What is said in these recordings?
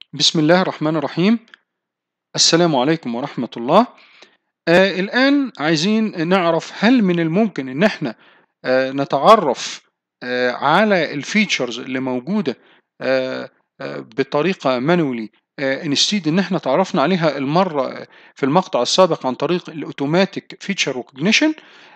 بسم الله الرحمن الرحيم السلام عليكم ورحمة الله آه الآن عايزين نعرف هل من الممكن إن إحنا آه نتعرف آه على الفيتشرز اللي موجودة آه آه بطريقة مانولي انستيد ان احنا تعرفنا عليها المره في المقطع السابق عن طريق الاوتوماتيك فيتشر ريكوجنيشن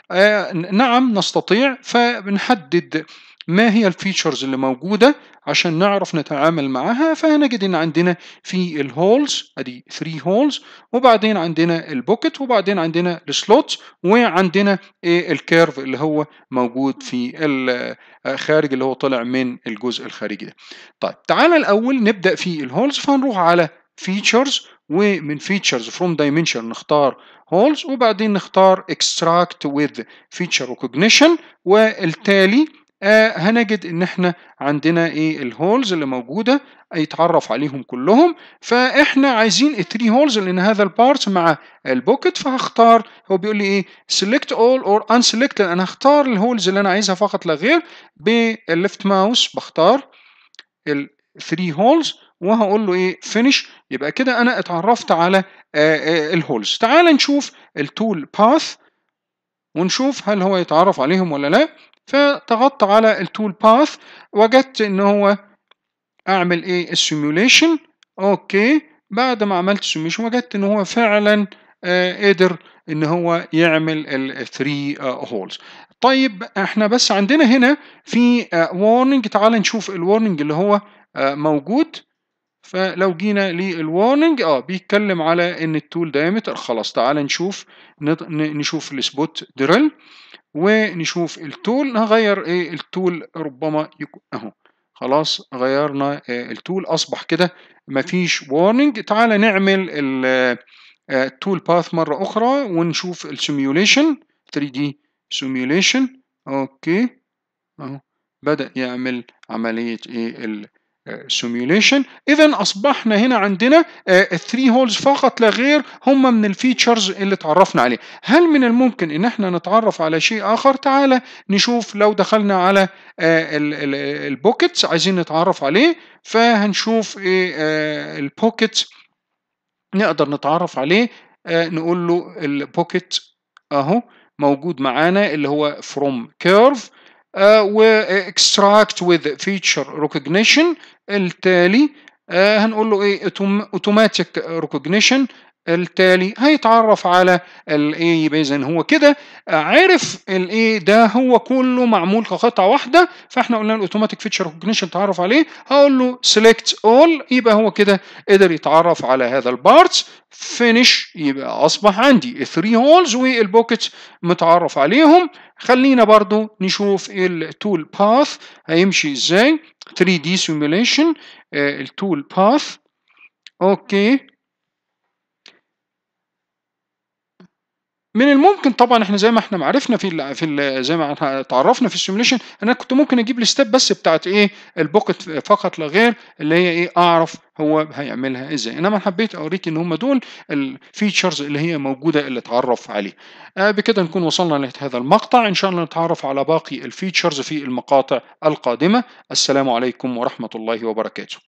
نعم نستطيع فبنحدد ما هي الفيتشرز اللي موجوده عشان نعرف نتعامل معاها فهنجد ان عندنا في الهولز ادي 3 هولز وبعدين عندنا البوكت وبعدين عندنا السلوت وعندنا إيه الكيرف اللي هو موجود في الخارج اللي هو طلع من الجزء الخارجي ده طيب تعالى الاول نبدا في الهولز فهنروح على فيتشرز ومن فيتشرز فروم دايمنشن نختار هولز وبعدين نختار extract with feature recognition والتالي آه هنجد ان احنا عندنا ايه الهولز اللي موجوده يتعرف عليهم كلهم فاحنا عايزين الثري هولز لان هذا البارت مع البوكت فهختار هو بيقول لي ايه select all or unselect انا هختار الهولز اللي انا عايزها فقط لا غير بالليفت ماوس بختار الثري هولز وهقول له ايه فينيش يبقى كده انا اتعرفت على آه آه الهولز تعال نشوف التول باث ونشوف هل هو يتعرف عليهم ولا لا فضغطت على التول باث وجدت ان هو اعمل ايه السيميوليشن اوكي بعد ما عملت السيميوليشن وجدت ان هو فعلا آه قدر ان هو يعمل الثري هولز طيب احنا بس عندنا هنا في وارنينج تعال نشوف الوارنينج اللي هو آه موجود فلو جينا للوارنينج اه بيتكلم على ان التول دايمتر خلاص تعال نشوف نشوف السبوت دريل ونشوف التول نغير ايه التول ربما يكون اهو خلاص غيرنا آه التول اصبح كده مفيش وارنينج تعال نعمل التول باث مره اخرى ونشوف السيميوليشن 3 دي سيميوليشن اوكي اهو بدا يعمل عمليه ايه سيميوليشن اذا اصبحنا هنا عندنا الثري هولز فقط لا غير هم من الفيتشرز اللي اتعرفنا عليه هل من الممكن ان احنا نتعرف على شيء اخر تعالى نشوف لو دخلنا على البوكيتس عايزين نتعرف عليه فهنشوف ايه البوكيت نقدر نتعرف عليه نقول له البوكيت اهو موجود معانا اللي هو from curve Uh, و extract with feature recognition التالي uh, هنقول له ايه automatic recognition التالي هيتعرف على الايه يبقى اذا هو كده عرف الايه ده هو كله معمول كقطعه واحده فاحنا قلنا الاوتوماتيك فيتشر ريكوجنيشن تعرف عليه هقول له سيلكت اول يبقى هو كده قدر يتعرف على هذا البارتس فينيش يبقى اصبح عندي الثري هولز والبوكيت متعرف عليهم خلينا برضو نشوف التول باث هيمشي ازاي 3 دي سيميوليشن التول باث اوكي من الممكن طبعا احنا زي ما احنا عرفنا في ال في ال زي ما اتعرفنا في السيموليشن انا كنت ممكن اجيب الستيب بس بتاعت ايه البوكت فقط لا غير اللي هي ايه اعرف هو هيعملها ازاي انما حبيت اوريك ان هم دول الفيتشرز اللي هي موجوده اللي اتعرف عليه آه بكده نكون وصلنا لنهايه هذا المقطع ان شاء الله نتعرف على باقي الفيتشرز في المقاطع القادمه السلام عليكم ورحمه الله وبركاته